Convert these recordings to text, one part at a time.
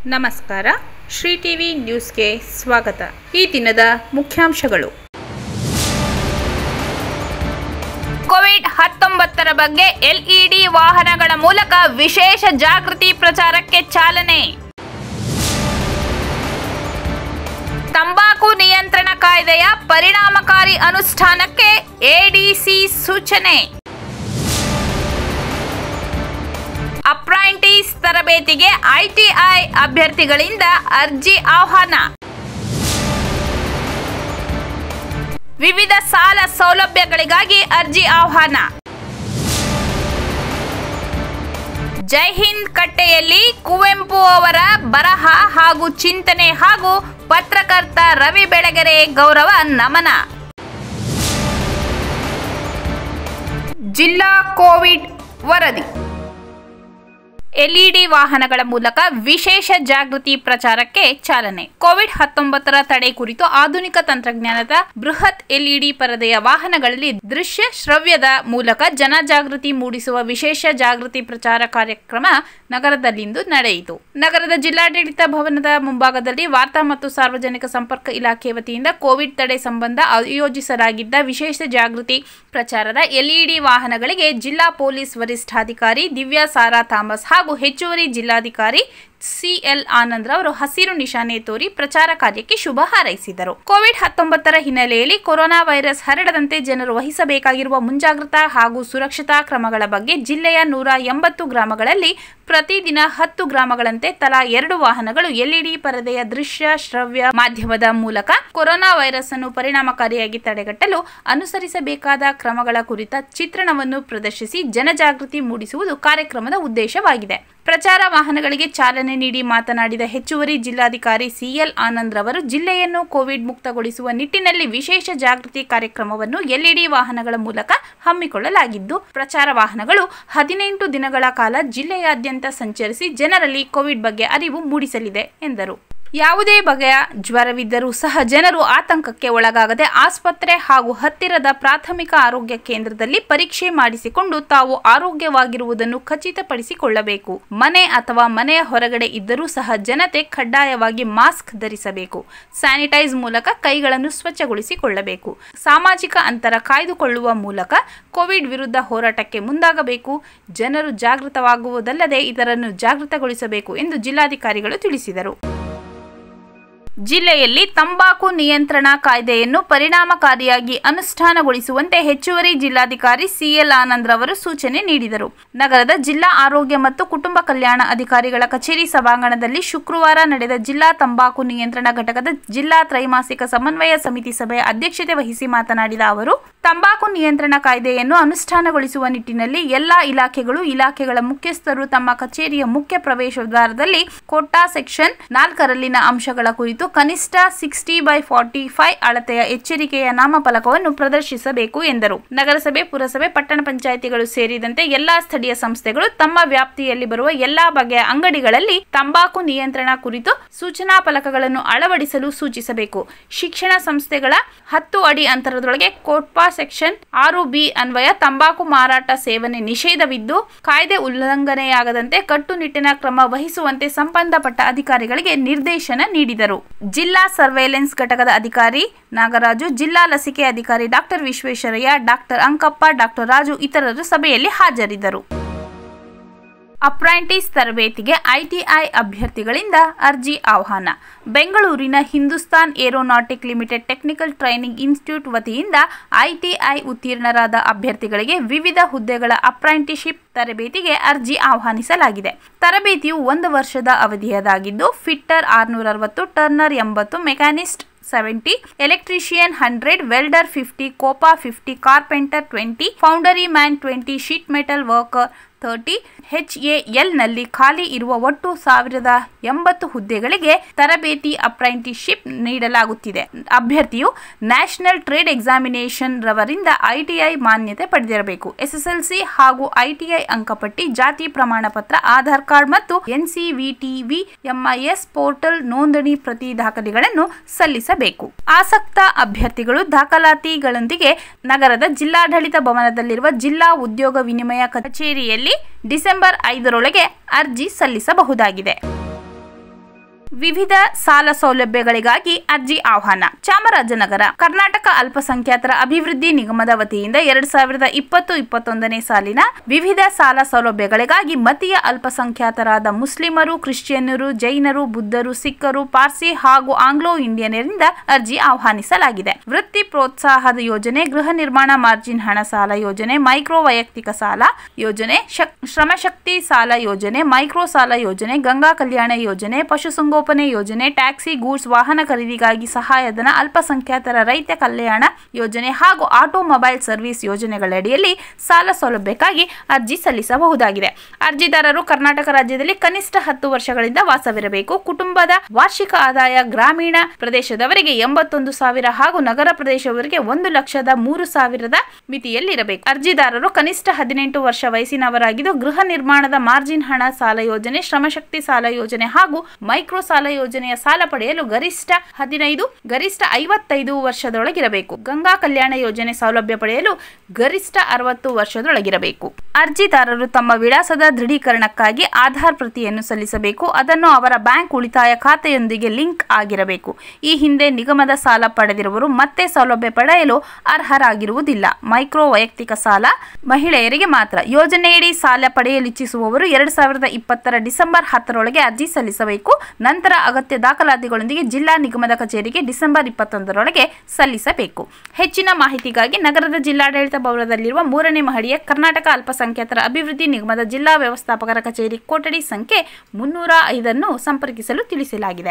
ನಮಸ್ಕಾರ ಶ್ರೀ ಟಿವಿ ನ್ಯೂಸ್ಗೆ ಸ್ವಾಗತ ಈ ದಿನದ ಮುಖ್ಯಾಂಶಗಳು ಕೋವಿಡ್ ಹತ್ತೊಂಬತ್ತರ ಬಗ್ಗೆ ಎಲ್ಇಡಿ ವಾಹನಗಳ ಮೂಲಕ ವಿಶೇಷ ಜಾಗೃತಿ ಪ್ರಚಾರಕ್ಕೆ ಚಾಲನೆ ತಂಬಾಕು ನಿಯಂತ್ರಣ ಕಾಯ್ದೆಯ ಪರಿಣಾಮಕಾರಿ ಅನುಷ್ಠಾನಕ್ಕೆ ಎಡಿಸಿ ಸೂಚನೆ ಅಪ್ರಾಂಟಿಸ್ ತರಬೇತಿಗೆ ಐಟಿಐ ಅಭ್ಯರ್ಥಿಗಳಿಂದ ಅರ್ಜಿ ಆಹ್ವಾನ ವಿವಿಧ ಸಾಲ ಸೌಲಭ್ಯಗಳಿಗಾಗಿ ಅರ್ಜಿ ಆಹ್ವಾನ ಜೈ ಹಿಂದ್ ಕಟ್ಟೆಯಲ್ಲಿ ಕುವೆಂಪು ಅವರ ಬರಹ ಹಾಗೂ ಚಿಂತನೆ ಹಾಗೂ ಪತ್ರಕರ್ತ ರವಿ ಬೆಳಗೆರೆ ಗೌರವ ನಮನ ಜಿಲ್ಲಾ ಕೋವಿಡ್ ವರದಿ ಎಲ್ಇಡಿ ವಾಹನಗಳ ಮೂಲಕ ವಿಶೇಷ ಜಾಗೃತಿ ಪ್ರಚಾರಕ್ಕೆ ಚಾಲನೆ ಕೋವಿಡ್ ಹತ್ತೊಂಬತ್ತರ ತಡೆ ಕುರಿತು ಆಧುನಿಕ ತಂತ್ರಜ್ಞಾನದ ಬೃಹತ್ ಎಲ್ಇಡಿ ಪರದೆಯ ವಾಹನಗಳಲ್ಲಿ ದೃಶ್ಯ ಶ್ರವ್ಯದ ಮೂಲಕ ಜನಜಾಗೃತಿ ಮೂಡಿಸುವ ವಿಶೇಷ ಜಾಗೃತಿ ಪ್ರಚಾರ ಕಾರ್ಯಕ್ರಮ ನಗರದಲ್ಲಿಂದು ನಡೆಯಿತು ನಗರದ ಜಿಲ್ಲಾಡಳಿತ ಭವನದ ಮುಂಭಾಗದಲ್ಲಿ ವಾರ್ತಾ ಮತ್ತು ಸಾರ್ವಜನಿಕ ಸಂಪರ್ಕ ಇಲಾಖೆ ವತಿಯಿಂದ ಕೋವಿಡ್ ತಡೆ ಸಂಬಂಧ ಆಯೋಜಿಸಲಾಗಿದ್ದ ವಿಶೇಷ ಜಾಗೃತಿ ಪ್ರಚಾರದ ಎಲ್ಇಡಿ ವಾಹನಗಳಿಗೆ ಜಿಲ್ಲಾ ಪೊಲೀಸ್ ವರಿಷ್ಠಾಧಿಕಾರಿ ದಿವ್ಯಾ ಸಾರಾ ಥಾಮಸ್ ಹಾಗೂ ಹೆಚ್ಚುವರಿ ಜಿಲ್ಲಾಧಿಕಾರಿ ಸಿಎಲ್ ಆನಂದ್ ರವರು ಹಸಿರು ನಿಶಾನೆ ತೋರಿ ಪ್ರಚಾರ ಕಾರ್ಯಕ್ಕೆ ಶುಭ ಹಾರೈಸಿದರು ಕೋವಿಡ್ ಹತ್ತೊಂಬತ್ತರ ಹಿನ್ನೆಲೆಯಲ್ಲಿ ಕೊರೋನಾ ವೈರಸ್ ಹರಡದಂತೆ ಜನರು ವಹಿಸಬೇಕಾಗಿರುವ ಮುಂಜಾಗ್ರತಾ ಹಾಗೂ ಸುರಕ್ಷತಾ ಕ್ರಮಗಳ ಬಗ್ಗೆ ಜಿಲ್ಲೆಯ ನೂರ ಎಂಬತ್ತು ಗ್ರಾಮಗಳಲ್ಲಿ ಪ್ರತಿದಿನ ಹತ್ತು ಗ್ರಾಮಗಳಂತೆ ತಲಾ ಎರಡು ವಾಹನಗಳು ಎಲ್ಇಡಿ ಪರದೆಯ ದೃಶ್ಯ ಶ್ರವ್ಯ ಮಾಧ್ಯಮದ ಮೂಲಕ ಕೊರೋನಾ ವೈರಸ್ ಅನ್ನು ಪರಿಣಾಮಕಾರಿಯಾಗಿ ತಡೆಗಟ್ಟಲು ಅನುಸರಿಸಬೇಕಾದ ಕ್ರಮಗಳ ಕುರಿತ ಚಿತ್ರಣವನ್ನು ಪ್ರದರ್ಶಿಸಿ ಜನಜಾಗೃತಿ ಮೂಡಿಸುವುದು ಕಾರ್ಯಕ್ರಮದ ಉದ್ದೇಶವಾಗಿದೆ ಪ್ರಚಾರ ವಾಹನಗಳಿಗೆ ಚಾಲನೆ ನೀಡಿ ಮಾತನಾಡಿದ ಹೆಚ್ಚುವರಿ ಜಿಲ್ಲಾಧಿಕಾರಿ ಸಿಎಲ್ ಆನಂದ್ ರವರು ಜಿಲ್ಲೆಯನ್ನು ಕೋವಿಡ್ ಮುಕ್ತಗೊಳಿಸುವ ನಿಟ್ಟಿನಲ್ಲಿ ವಿಶೇಷ ಜಾಗೃತಿ ಕಾರ್ಯಕ್ರಮವನ್ನು ಎಲ್ಇಡಿ ವಾಹನಗಳ ಮೂಲಕ ಹಮ್ಮಿಕೊಳ್ಳಲಾಗಿದ್ದು ಪ್ರಚಾರ ವಾಹನಗಳು ಹದಿನೆಂಟು ದಿನಗಳ ಕಾಲ ಜಿಲ್ಲೆಯಾದ್ಯಂತ ಸಂಚರಿಸಿ ಜನರಲ್ಲಿ ಕೋವಿಡ್ ಬಗ್ಗೆ ಅರಿವು ಮೂಡಿಸಲಿದೆ ಎಂದರು ಯಾವುದೇ ಬಗೆಯ ಜ್ವರವಿದ್ದರೂ ಸಹ ಜನರು ಆತಂಕಕ್ಕೆ ಒಳಗಾಗದೆ ಆಸ್ಪತ್ರೆ ಹಾಗೂ ಹತ್ತಿರದ ಪ್ರಾಥಮಿಕ ಆರೋಗ್ಯ ಕೇಂದ್ರದಲ್ಲಿ ಪರೀಕ್ಷೆ ಮಾಡಿಸಿಕೊಂಡು ತಾವು ಆರೋಗ್ಯವಾಗಿರುವುದನ್ನು ಖಚಿತಪಡಿಸಿಕೊಳ್ಳಬೇಕು ಮನೆ ಅಥವಾ ಮನೆಯ ಹೊರಗಡೆ ಇದ್ದರೂ ಸಹ ಜನತೆ ಕಡ್ಡಾಯವಾಗಿ ಮಾಸ್ಕ್ ಧರಿಸಬೇಕು ಸ್ಯಾನಿಟೈಸ್ ಮೂಲಕ ಕೈಗಳನ್ನು ಸ್ವಚ್ಛಗೊಳಿಸಿಕೊಳ್ಳಬೇಕು ಸಾಮಾಜಿಕ ಅಂತರ ಕಾಯ್ದುಕೊಳ್ಳುವ ಮೂಲಕ ಕೋವಿಡ್ ವಿರುದ್ಧ ಹೋರಾಟಕ್ಕೆ ಮುಂದಾಗಬೇಕು ಜನರು ಜಾಗೃತವಾಗುವುದಲ್ಲದೆ ಇದರನ್ನು ಜಾಗೃತಗೊಳಿಸಬೇಕು ಎಂದು ಜಿಲ್ಲಾಧಿಕಾರಿಗಳು ತಿಳಿಸಿದರು ಜಿಲ್ಲೆಯಲ್ಲಿ ತಂಬಾಕು ನಿಯಂತ್ರಣ ಕಾಯ್ದೆಯನ್ನು ಪರಿಣಾಮಕಾರಿಯಾಗಿ ಅನುಷ್ಠಾನಗೊಳಿಸುವಂತೆ ಹೆಚ್ಚುವರಿ ಜಿಲ್ಲಾಧಿಕಾರಿ ಸಿಎಲ್ ಆನಂದ್ ರವರು ಸೂಚನೆ ನೀಡಿದರು ನಗರದ ಜಿಲ್ಲಾ ಆರೋಗ್ಯ ಮತ್ತು ಕುಟುಂಬ ಕಲ್ಯಾಣ ಅಧಿಕಾರಿಗಳ ಕಚೇರಿ ಸಭಾಂಗಣದಲ್ಲಿ ಶುಕ್ರವಾರ ನಡೆದ ಜಿಲ್ಲಾ ತಂಬಾಕು ನಿಯಂತ್ರಣ ಘಟಕದ ಜಿಲ್ಲಾ ತ್ರೈಮಾಸಿಕ ಸಮನ್ವಯ ಸಮಿತಿ ಸಭೆಯ ಅಧ್ಯಕ್ಷತೆ ವಹಿಸಿ ಮಾತನಾಡಿದ ಅವರು ತಂಬಾಕು ನಿಯಂತ್ರಣ ಕಾಯ್ದೆಯನ್ನು ಅನುಷ್ಠಾನಗೊಳಿಸುವ ನಿಟ್ಟಿನಲ್ಲಿ ಎಲ್ಲಾ ಇಲಾಖೆಗಳು ಇಲಾಖೆಗಳ ಮುಖ್ಯಸ್ಥರು ತಮ್ಮ ಕಚೇರಿಯ ಮುಖ್ಯ ಪ್ರವೇಶ ದ್ವಾರದಲ್ಲಿ ಕೋಟಾ ಸೆಕ್ಷನ್ ನಾಲ್ಕರಲ್ಲಿನ ಅಂಶಗಳ ಕುರಿತು ಕನಿಷ್ಠ ಸಿಕ್ಸ್ಟಿ ಬೈ ಫಾರ್ಟಿ ಫೈವ್ ಅಳತೆಯ ಎಚ್ಚರಿಕೆಯ ನಾಮಫಲಕವನ್ನು ಪ್ರದರ್ಶಿಸಬೇಕು ಎಂದರು ನಗರಸಭೆ ಪುರಸಭೆ ಪಟ್ಟಣ ಪಂಚಾಯಿತಿಗಳು ಸೇರಿದಂತೆ ಎಲ್ಲಾ ಸ್ಥಳೀಯ ಸಂಸ್ಥೆಗಳು ತಮ್ಮ ವ್ಯಾಪ್ತಿಯಲ್ಲಿ ಬರುವ ಎಲ್ಲಾ ಬಗೆಯ ಅಂಗಡಿಗಳಲ್ಲಿ ತಂಬಾಕು ನಿಯಂತ್ರಣ ಕುರಿತು ಸೂಚನಾ ಫಲಕಗಳನ್ನು ಅಳವಡಿಸಲು ಸೂಚಿಸಬೇಕು ಶಿಕ್ಷಣ ಸಂಸ್ಥೆಗಳ ಹತ್ತು ಅಡಿ ಅಂತರದೊಳಗೆ ಕೋಟ್ಪಾ ಸೆಕ್ಷನ್ ಆರು ಬಿ ಅನ್ವಯ ತಂಬಾಕು ಮಾರಾಟ ಸೇವನೆ ನಿಷೇಧವಿದ್ದು ಕಾಯ್ದೆ ಉಲ್ಲಂಘನೆಯಾಗದಂತೆ ಕಟ್ಟುನಿಟ್ಟಿನ ಕ್ರಮ ವಹಿಸುವಂತೆ ಸಂಬಂಧಪಟ್ಟ ಅಧಿಕಾರಿಗಳಿಗೆ ನಿರ್ದೇಶನ ನೀಡಿದರು ಜಿಲ್ಲಾ ಸರ್ವೇಲೆನ್ಸ್ ಘಟಕದ ಅಧಿಕಾರಿ ನಾಗರಾಜು ಜಿಲ್ಲಾ ಲಸಿಕೆ ಅಧಿಕಾರಿ doctor Visvesvaraya doctor Ankappa doctor Raju ಇತರರು ಸಭೆಯಲ್ಲಿ ಹಾಜರಿದ್ದರು ಅಪ್ರಾಂಟಿಸ್ ತರಬೇತಿಗೆ ಐಟಿಐ ಅಭ್ಯರ್ಥಿಗಳಿಂದ ಅರ್ಜಿ ಆಹ್ವಾನ ಬೆಂಗಳೂರಿನ Hindustan aeronautic limited technical training institute ವತಿಯಿಂದ ಐಟಿಐ ಉತ್ತೀರ್ಣರಾದ ಅಭ್ಯರ್ಥಿಗಳಿಗೆ ವಿವಿಧ ಹುದ್ದೆಗಳ ಅಪ್ರಾಂಟಿಶಿಪ್ ತರಬೇತಿಗೆ ಅರ್ಜಿ ಆಹ್ವಾನಿಸಲಾಗಿದೆ ತರಬೇತಿಯು ಒಂದು ವರ್ಷದ ಅವಧಿಯದಾಗಿದ್ದು ಫಿಟ್ಟರ್ ಆರುನೂರ ಅರವತ್ತು ಟರ್ನರ್ ಎಂಬತ್ತು machinist seventy electrician hundred welder fifty COPA fifty carpenter twenty foundry man twenty sheet metal worker thirty H L ನಲ್ಲಿ ಖಾಲಿ ಇರುವ ಒಟ್ಟು ಸಾವಿರದ ಎಂಬತ್ತು ಹುದ್ದೆಗಳಿಗೆ ತರಬೇತಿ ಅಪ್ರೆಂಟಿಸ್ಶಿಪ್ ನೀಡಲಾಗುತ್ತಿದೆ ಅಭ್ಯರ್ಥಿಯು ನ್ಯಾಷನಲ್ ಟ್ರೇಡ್ ಎಕ್ಸಾಮಿನೇಷನ್ ರವರಿಂದ ಐಟಿಐ ಮಾನ್ಯತೆ ಪಡೆದಿರಬೇಕು ಎಸ್ಎಸ್ಎಲ್ಸಿ ಹಾಗೂ ಐಟಿಐ ಅಂಕಪಟ್ಟಿ ಜಾತಿ ಪ್ರಮಾಣ ಪತ್ರ ಆಧಾರ್ ಕಾರ್ಡ್ ಮತ್ತು ಎನ್ಸಿವಿಟಿವಿ ಎಂಐಎಸ್ ಪೋರ್ಟಲ್ ನೋಂದಣಿ ಪ್ರತಿ ದಾಖಲೆಗಳನ್ನು ಸಲ್ಲಿಸಬೇಕು ಆಸಕ್ತ ಅಭ್ಯರ್ಥಿಗಳು ದಾಖಲಾತಿಗಳೊಂದಿಗೆ ನಗರದ ಜಿಲ್ಲಾಡಳಿತ ಭವನದಲ್ಲಿರುವ ಜಿಲ್ಲಾ ಉದ್ಯೋಗ ವಿನಿಮಯ ಕಚೇರಿಯಲ್ಲಿ ಡಿಸೆಂಬರ್ ಐದರೊಳಗೆ ಅರ್ಜಿ ಸಲ್ಲಿಸಬಹುದಾಗಿದೆ ವಿವಿಧ ಸಾಲ ಸೌಲಭ್ಯಗಳಿಗಾಗಿ ಅರ್ಜಿ ಆಹ್ವಾನ ಚಾಮರಾಜನಗರ ಕರ್ನಾಟಕ ಅಲ್ಪಸಂಖ್ಯಾತರ ಅಭಿವೃದ್ಧಿ ನಿಗಮದ ವತಿಯಿಂದ ಎರಡ್ ಸಾವಿರದ ಇಪ್ಪತ್ತು ಇಪ್ಪತ್ತೊಂದನೇ ಸಾಲಿನ ವಿವಿಧ ಸಾಲ ಸೌಲಭ್ಯಗಳಿಗಾಗಿ ಮತೀಯ ಅಲ್ಪಸಂಖ್ಯಾತರಾದ ಮುಸ್ಲಿಮರು ಕ್ರಿಶ್ಚಿಯನ್ನರು ಜೈನರು ಬುದ್ಧರು ಸಿಖ್ಖರು ಪಾರ್ಸಿ ಹಾಗೂ ಆಂಗ್ಲೋ ಇಂಡಿಯನರಿಂದ ಅರ್ಜಿ ಆಹ್ವಾನಿಸಲಾಗಿದೆ ವೃತ್ತಿ ಪ್ರೋತ್ಸಾಹದ ಯೋಜನೆ ಗೃಹ ನಿರ್ಮಾಣ ಮಾರ್ಜಿನ್ ಹಣ ಸಾಲ ಯೋಜನೆ ಮೈಕ್ರೋ ವೈಯಕ್ತಿಕ ಸಾಲ ಯೋಜನೆ ಶಕ್- ಶ್ರಮಶಕ್ತಿ ಸಾಲ ಯೋಜನೆ ಮೈಕ್ರೋ ಸಾಲ ಯೋಜನೆ ಗಂಗಾ ಕಲ್ಯಾಣ ಯೋಜನೆ ಪಶುಸಂಗೋಪನೆ ಯೋಜನೆ ಟ್ಯಾಕ್ಸಿ ಗೂಡ್ಸ್ ವಾಹನ ಖರೀದಿಗಾಗಿ ಸಹಾಯಧನ ಅಲ್ಪಸಂಖ್ಯಾತರ ರೈತ ಕಲ್ಯಾಣ ಯೋಜನೆ ಹಾಗೂ ಆಟೋಮೊಬೈಲ್ ಸರ್ವಿಸ್ ಯೋಜನೆಗಳಡಿಯಲ್ಲಿ ಸಾಲ ಸೌಲಭ್ಯಕ್ಕಾಗಿ ಅರ್ಜಿ ಸಲ್ಲಿಸಬಹುದಾಗಿದೆ ಅರ್ಜಿದಾರರು ಕರ್ನಾಟಕ ರಾಜ್ಯದಲ್ಲಿ ಕನಿಷ್ಠ ಹತ್ತು ವರ್ಷಗಳಿಂದ ವಾಸವಿರಬೇಕು ಕುಟುಂಬದ ವಾರ್ಷಿಕ ಆದಾಯ ಗ್ರಾಮೀಣ ಪ್ರದೇಶದವರಿಗೆ ಎಂಬತ್ತೊಂದು ಸಾವಿರ ಹಾಗೂ ನಗರ ಪ್ರದೇಶವರಿಗೆ ಒಂದು ಲಕ್ಷದ ಮೂರು ಸಾವಿರದ ಮಿತಿಯಲ್ಲಿರಬೇಕು ಅರ್ಜಿದಾರರು ಕನಿಷ್ಠ ಹದಿನೆಂಟು ವರ್ಷ ವಯಸ್ಸಿನವರಾಗಿದ್ದು ಗೃಹ ನಿರ್ಮಾಣದ ಮಾರ್ಜಿನ್ ಹಣ ಸಾಲ ಯೋಜನೆ ಶ್ರಮಶಕ್ತಿ ಸಾಲ ಯೋಜನೆ ಹಾಗೂ ಮೈಕ್ರೋ ಸಾಲ ಯೋಜನೆಯ ಸಾಲ ಪಡೆಯಲು ಗರಿಷ್ಠ ಹದಿನೈದು ಗರಿಷ್ಠ ಐವತ್ತೈದು ವರ್ಷದೊಳಗಿರಬೇಕು ಗಂಗಾ ಕಲ್ಯಾಣ ಯೋಜನೆ ಸೌಲಭ್ಯ ಪಡೆಯಲು ಗರಿಷ್ಠ ಅರವತ್ತು ವರ್ಷದೊಳಗಿರಬೇಕು ಅರ್ಜಿದಾರರು ತಮ್ಮ ವಿಳಾಸದ ದೃಢೀಕರಣಕ್ಕಾಗಿ ಆಧಾರ್ ಪ್ರತಿಯನ್ನು ಸಲ್ಲಿಸಬೇಕು ಅದನ್ನು ಅವರ ಬ್ಯಾಂಕ್ ಉಳಿತಾಯ ಖಾತೆಯೊಂದಿಗೆ ಲಿಂಕ್ ಆಗಿರಬೇಕು ಈ ಹಿಂದೆ ನಿಗಮದ ಸಾಲ ಪಡೆದಿರುವವರು ಮತ್ತೆ ಸೌಲಭ್ಯ ಪಡೆಯಲು ಅರ್ಹರಾಗಿರುವುದಿಲ್ಲ ಮೈಕ್ರೋ ವೈಯಕ್ತಿಕ ಸಾಲ ಮಹಿಳೆಯರಿಗೆ ಮಾತ್ರ ಯೋಜನೆಯಡಿ ಸಾಲ ಪಡೆಯಲಿಚ್ಛಿಸುವವರು ಎರಡು ಸಾವಿರದ ಇಪ್ಪತ್ತರ ಡಿಸೆಂಬರ್ ಹತ್ತರೊಳಗೆ ಅರ್ಜಿ ಸಲ್ಲಿಸಬೇಕು ನಂತರ ಅಗತ್ಯ ದಾಖಲಾತಿಗಳೊಂದಿಗೆ ಜಿಲ್ಲಾ ನಿಗಮದ ಕಚೇರಿಗೆ ಡಿಸೆಂಬರ್ ಇಪ್ಪತ್ತೊಂದರೊಳಗೆ ಸಲ್ಲಿಸಬೇಕು ಹೆಚ್ಚಿನ ಮಾಹಿತಿಗಾಗಿ ನಗರದ ಜಿಲ್ಲಾಡಳಿತ ಭವನದಲ್ಲಿರುವ ಮೂರನೇ ಮಹಡಿಯ ಕರ್ನಾಟಕ ಅಲ್ಪಸಂಖ್ಯಾತರ ಅಭಿವೃದ್ಧಿ ನಿಗಮದ ಜಿಲ್ಲಾ ವ್ಯವಸ್ಥಾಪಕರ ಕಚೇರಿ ಕೊಠಡಿ ಸಂಖ್ಯೆ ಮುನ್ನೂರ ಐದನ್ನು ಸಂಪರ್ಕಿಸಲು ತಿಳಿಸಲಾಗಿದೆ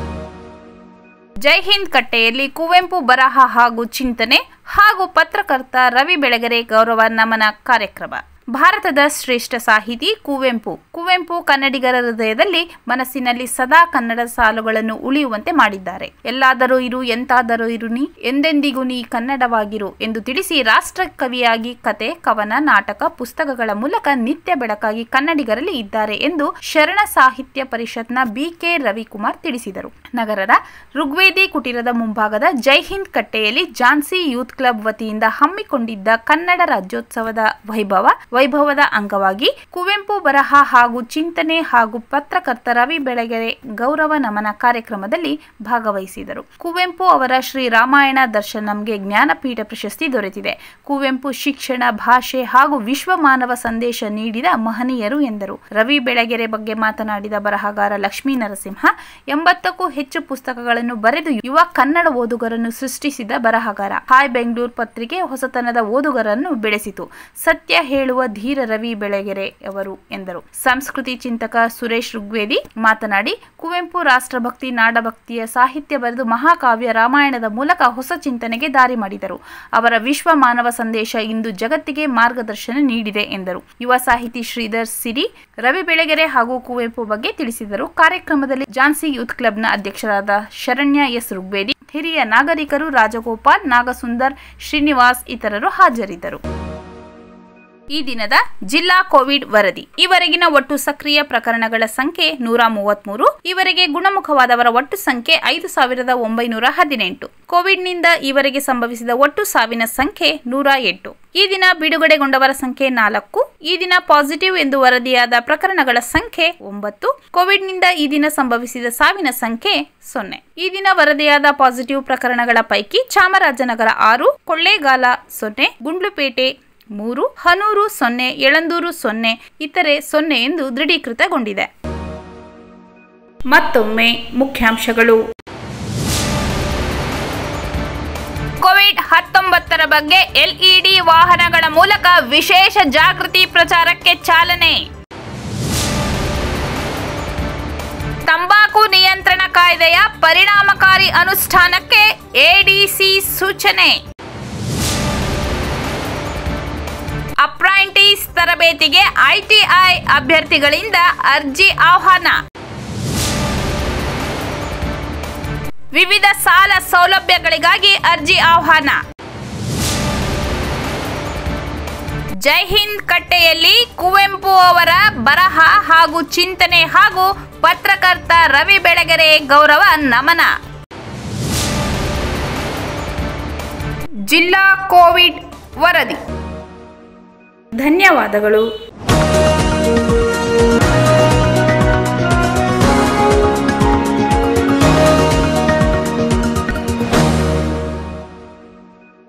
ಜೈ ಹಿಂದ್ ಕಟ್ಟೆಯಲ್ಲಿ ಕುವೆಂಪು ಬರಹ ಹಾಗೂ ಚಿಂತನೆ ಹಾಗೂ ಪತ್ರಕರ್ತ ರವಿ ಬೆಳಗೆರೆ ಗೌರವ ನಮನ ಕಾರ್ಯಕ್ರಮ ಭಾರತದ ಶ್ರೇಷ್ಠ ಸಾಹಿತಿ ಕುವೆಂಪು ಕುವೆಂಪು ಕನ್ನಡಿಗರ ಹೃದಯದಲ್ಲಿ ಮನಸ್ಸಿನಲ್ಲಿ ಸದಾ ಕನ್ನಡ ಸಾಲುಗಳನ್ನು ಉಳಿಯುವಂತೆ ಮಾಡಿದ್ದಾರೆ ಎಲ್ಲಾದರೂ ಇರು ಎಂತಾದರೂ ಇರು ನೀ ಎಂದೆಂದಿಗೂ ನೀ ಕನ್ನಡವಾಗಿರು ಎಂದು ತಿಳಿಸಿ ರಾಷ್ಟ್ರ ಕವಿಯಾಗಿ ಕತೆ ಕವನ ನಾಟಕ ಪುಸ್ತಕಗಳ ಮೂಲಕ ನಿತ್ಯ ಬೆಳಕಾಗಿ ಕನ್ನಡಿಗರಲ್ಲಿ ಇದ್ದಾರೆ ಎಂದು ಶರಣ ಸಾಹಿತ್ಯ ಪರಿಷತ್ನ ಬಿಕೆ ರವಿಕುಮಾರ್ ತಿಳಿಸಿದರು ನಗರದ ಋಗ್ವೇದಿ ಕುಟೀರದ ಮುಂಭಾಗದ ಜೈ ಹಿಂದ್ ಕಟ್ಟೆಯಲ್ಲಿ ಝಾನ್ಸಿ ಯೂತ್ ಕ್ಲಬ್ ವತಿಯಿಂದ ಹಮ್ಮಿಕೊಂಡಿದ್ದ ಕನ್ನಡ ರಾಜ್ಯೋತ್ಸವದ ವೈಭವ ವೈಭವದ ಅಂಗವಾಗಿ ಕುವೆಂಪು ಬರಹ ಹಾಗೂ ಚಿಂತನೆ ಹಾಗೂ ಪತ್ರಕರ್ತ ರವಿ ಬೆಳಗೆರೆ ಗೌರವ ನಮನ ಕಾರ್ಯಕ್ರಮದಲ್ಲಿ ಭಾಗವಹಿಸಿದರು ಕುವೆಂಪು ಅವರ ಶ್ರೀ ರಾಮಾಯಣ ದರ್ಶನಂಗೆ ಜ್ಞಾನಪೀಠ ಪ್ರಶಸ್ತಿ ದೊರೆತಿದೆ ಕುವೆಂಪು ಶಿಕ್ಷಣ ಭಾಷೆ ಹಾಗೂ ವಿಶ್ವ ಮಾನವ ಸಂದೇಶ ನೀಡಿದ ಮಹನೀಯರು ಎಂದರು ರವಿ ಬೆಳಗೆರೆ ಬಗ್ಗೆ ಮಾತನಾಡಿದ ಬರಹಗಾರ ಲಕ್ಷ್ಮೀ ನರಸಿಂಹ ಎಂಬತ್ತಕ್ಕೂ ಹೆಚ್ಚು ಪುಸ್ತಕಗಳನ್ನು ಬರೆದು ಯುವ ಕನ್ನಡ ಓದುಗರನ್ನು ಸೃಷ್ಟಿಸಿದ ಬರಹಗಾರ ಹಾಯ್ ಬೆಂಗಳೂರು ಪತ್ರಿಕೆ ಹೊಸತನದ ಓದುಗರನ್ನು ಬೆಳೆಸಿತು ಸತ್ಯ ಹೇಳುವ ಧೀರ ರವಿ ಬೆಳಗೆರೆ ಅವರು ಎಂದರು ಸಂಸ್ಕೃತಿ ಚಿಂತಕ ಸುರೇಶ್ ಋಗ್ವೇದಿ ಮಾತನಾಡಿ ಕುವೆಂಪು ರಾಷ್ಟ್ರಭಕ್ತಿ ನಾಡಭಕ್ತಿಯ ಸಾಹಿತ್ಯ ಬರೆದು ಮಹಾಕಾವ್ಯ ರಾಮಾಯಣದ ಮೂಲಕ ಹೊಸ ಚಿಂತನೆಗೆ ದಾರಿ ಮಾಡಿದರು ಅವರ ವಿಶ್ವ ಮಾನವ ಸಂದೇಶ ಇಂದು ಜಗತ್ತಿಗೆ ಮಾರ್ಗದರ್ಶನ ನೀಡಿದೆ ಎಂದರು ಯುವ ಸಾಹಿತಿ ಶ್ರೀಧರ್ ಸಿರಿ ರವಿ ಬೆಳಗೆರೆ ಹಾಗೂ ಕುವೆಂಪು ಬಗ್ಗೆ ತಿಳಿಸಿದರು ಕಾರ್ಯಕ್ರಮದಲ್ಲಿ ಝಾನ್ಸಿ ಯೂತ್ ಕ್ಲಬ್ನ ಅಧ್ಯಕ್ಷರಾದ ಶರಣ್ಯ ಎಸ್ ಋಗ್ವೇದಿ ಹಿರಿಯ ನಾಗರಿಕರು ರಾಜಗೋಪಾಲ್ ನಾಗಸುಂದರ್ ಶ್ರೀನಿವಾಸ್ ಇತರರು ಹಾಜರಿದ್ದರು ಈ ದಿನದ ಜಿಲ್ಲಾ ಕೋವಿಡ್ ವರದಿ ಈವರೆಗಿನ ಒಟ್ಟು ಸಕ್ರಿಯ ಪ್ರಕರಣಗಳ ಸಂಖ್ಯೆ ನೂರ ಮೂವತ್ಮೂರು ಈವರೆಗೆ ಗುಣಮುಖವಾದವರ ಒಟ್ಟು ಸಂಖ್ಯೆ ಐದು ಸಾವಿರದ ಒಂಬೈನೂರ ಹದಿನೆಂಟು ಕೋವಿಡ್ನಿಂದ ಈವರೆಗೆ ಸಂಭವಿಸಿದ ಒಟ್ಟು ಸಾವಿನ ಸಂಖ್ಯೆ ನೂರ ಎಂಟು ಈ ದಿನ ಬಿಡುಗಡೆಗೊಂಡವರ ಸಂಖ್ಯೆ ನಾಲ್ಕು ಈ ದಿನ ಪಾಸಿಟಿವ್ ಎಂದು ವರದಿಯಾದ ಪ್ರಕರಣಗಳ ಸಂಖ್ಯೆ ಒಂಬತ್ತು ಕೋವಿಡ್ನಿಂದ ಈ ದಿನ ಸಂಭವಿಸಿದ ಸಾವಿನ ಸಂಖ್ಯೆ ಸೊನ್ನೆ ಈ ದಿನ ವರದಿಯಾದ ಪಾಸಿಟಿವ್ ಪ್ರಕರಣಗಳ ಪೈಕಿ ಚಾಮರಾಜನಗರ ಆರು ಕೊಳ್ಳೇಗಾಲ ಸೊನ್ನೆ ಗುಂಡ್ಲುಪೇಟೆ ಮೂರು ಹನೂರು ಸೊನ್ನೆ ಯಳಂದೂರು ಸೊನ್ನೆ ಇತರೆ ಸೊನ್ನೆ ಎಂದು ದೃಢೀಕೃತಗೊಂಡಿದೆ ಮತ್ತೊಮ್ಮೆ ಮುಖ್ಯಾಂಶಗಳು ಕೋವಿಡ್ ಹತ್ತೊಂಬತ್ತರ ಬಗ್ಗೆ ಎಲ್ಇಡಿ ವಾಹನಗಳ ಮೂಲಕ ವಿಶೇಷ ಜಾಗೃತಿ ಪ್ರಚಾರಕ್ಕೆ ಚಾಲನೆ ತಂಬಾಕು ನಿಯಂತ್ರಣ ಕಾಯ್ದೆಯ ಪರಿಣಾಮಕಾರಿ ಅನುಷ್ಠಾನಕ್ಕೆ ಎಡಿಸಿ ಸೂಚನೆ ಅಪ್ರೈಂಟಿಸ್ ತರಬೇತಿಗೆ ಐಟಿಐ ಅಭ್ಯರ್ಥಿಗಳಿಂದ ಅರ್ಜಿ ಆಹ್ವಾನ ವಿವಿಧ ಸಾಲ ಸೌಲಭ್ಯಗಳಿಗಾಗಿ ಅರ್ಜಿ ಆಹ್ವಾನ ಜೈ ಹಿಂದ್ ಕಟ್ಟೆಯಲ್ಲಿ ಕುವೆಂಪು ಅವರ ಬರಹ ಹಾಗೂ ಚಿಂತನೆ ಹಾಗೂ ಪತ್ರಕರ್ತ ರವಿ ಬೆಳಗೆರೆ ಗೌರವ ನಮನ ಜಿಲ್ಲಾ ಕೋವಿಡ್ ವರದಿ ಧನ್ಯವಾದಗಳು